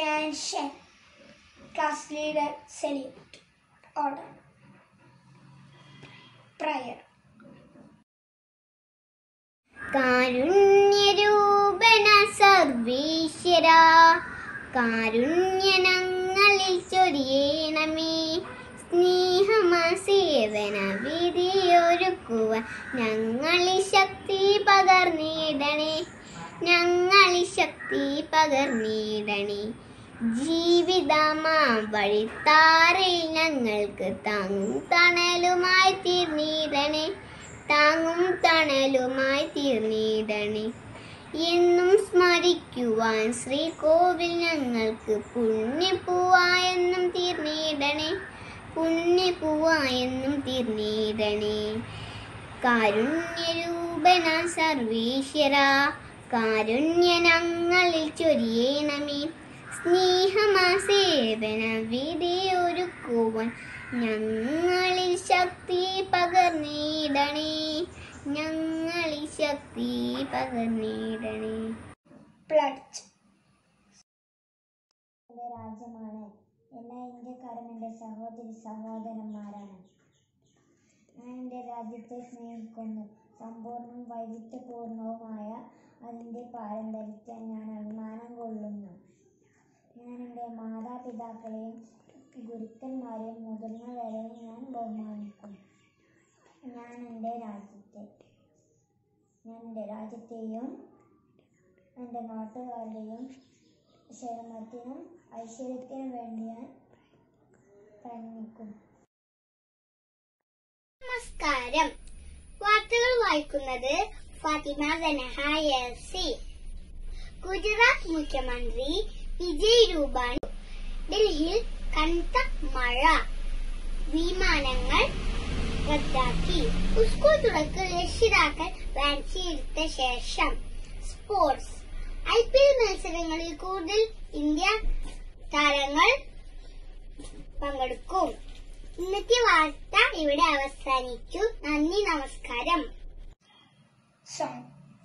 Attention. Class leader salute. Order. Prayer. കാരുണ്യരൂപണ സർവീശ്വര കാരുണ്യനങ്ങളിൽ ചൊരിയണമേ സ്നേഹമ സേവന വിധിയൊരുക്കുവാൻ ഞങ്ങളി ശക്തി പകർന്നിടണേ ഞങ്ങളി ശക്തി പകർന്നിടണേ ജീവിതമാ വഴിത്താറിൽ ഞങ്ങൾക്ക് താങ്ങും തണലുമായി തീർന്നിടണേ താങ്ങും തണലുമായി തീർന്നിടണേ എന്നും സ്മരിക്കുവാൻ ശ്രീകോവിൽ ഞങ്ങൾക്ക് പുണ്യപൂവായെന്നും തീർന്നിടണേ പുണ്യപൂവായെന്നും തീർന്നിടണേ കാരുണ്യരൂപന സർവീശ്വര കാരുണ്യനങ്ങളിൽ ചൊരിയണമേ സ്നേഹമാ സേവന വിധിയൊരുക്കുവാൻ ഞങ്ങളിൽ ശക്തി പകർന്നിടണേ ഞങ്ങളിൽ ശക്തി പകർന്നിടണേ Pledge. എൻ്റെ രാജ്യമാണ് എല്ലാ ഇന്ത്യക്കാരും എൻ്റെ സഹോദരി സഹോദരന്മാരാണ് ഞാൻ എൻ്റെ രാജ്യത്തെ സ്നേഹിക്കുന്നു സമ്പൂർണ്ണം വൈവിധ്യപൂർണവുമായ അതിൻ്റെ പാരമ്പര്യത്തെ ഞാൻ അഭിമാനം കൊള്ളുന്നു ഞാൻ എൻ്റെ മാതാപിതാക്കളെയും ഗുരുക്കന്മാരെയും മുതിർന്നവരെയും ഞാൻ ബഹുമാനിക്കും ഞാൻ എൻ്റെ രാജ്യത്തെ ഞാൻ എൻ്റെ രാജ്യത്തെയും എൻ്റെ നാട്ടുകാരുടെയും ക്ഷേമത്തിനും ഐശ്വര്യത്തിനും വേണ്ടി ഞാൻ പ്രയത്നിക്കും നമസ്കാരം വാർത്തകൾ വായിക്കുന്നത് ഫാത്തിമ സനഹായ സി ഗുജറാത്ത് മുഖ്യമന്ത്രി വിജയ് രൂപാണി ഡൽഹിയിൽ കനത്ത മഴ വിമാനങ്ങൾ റദ്ദാക്കി സ്കൂൾ തുറക്കൽ രക്ഷിതാക്കൾ വാക്സിനെടുത്ത ശേഷം സ്പോർട്സ് ഐ പി എൽ മത്സരങ്ങളിൽ കൂടുതൽ ഇന്ത്യ താരങ്ങൾ പങ്കെടുക്കും ഇന്നത്തെ വാർത്ത ഇവിടെ അവസാനിച്ചു നന്ദി നമസ്കാരം Song.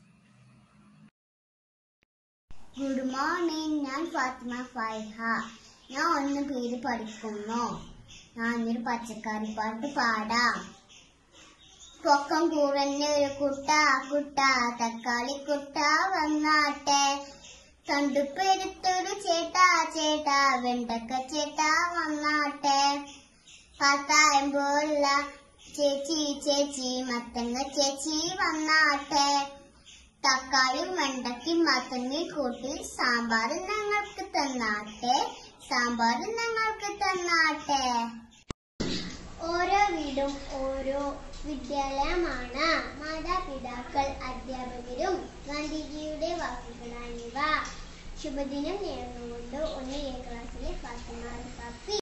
ഗുഡ് മോർണിംഗ് ഞാൻ ഫാത്തിമ ഫൈഹ ഞാൻ ഒന്ന് പേര് പഠിക്കുന്നു ഞാൻ ഒരു പച്ചക്കറി പാട്ട് പാടാം പൊക്കം കുറഞ്ഞ ഒരു കുട്ട കുട്ട തക്കാളി കുട്ട വന്നാട്ടെ തണ്ടുപ്പെരുത്തൊരു ചേട്ടാ ചേട്ടാ വെണ്ടക്ക ചേട്ടാ വന്നാട്ടെ പത്തായം പോലുള്ള ചേച്ചി ചേച്ചി മത്തങ്ങ ചേച്ചി വന്നാട്ടെ തക്കാളിയും വെണ്ടയ്ക്കും മത്തങ്ങി കൂട്ടി സാമ്പാർ ഞങ്ങൾക്ക് തന്നാട്ടെ സാമ്പാർ ഞങ്ങൾക്ക് തന്നാട്ടെ ഓരോ വീടും ഓരോ വിദ്യാലയമാണ് മാതാപിതാക്കൾ അധ്യാപകരും ഗാന്ധിജിയുടെ വാക്കുകളാണിവ ശുഭദിനം നേർന്നുകൊണ്ട് ഒന്ന് എ ക്ലാസ്സിലെ ഫാത്തിമ പപ്പി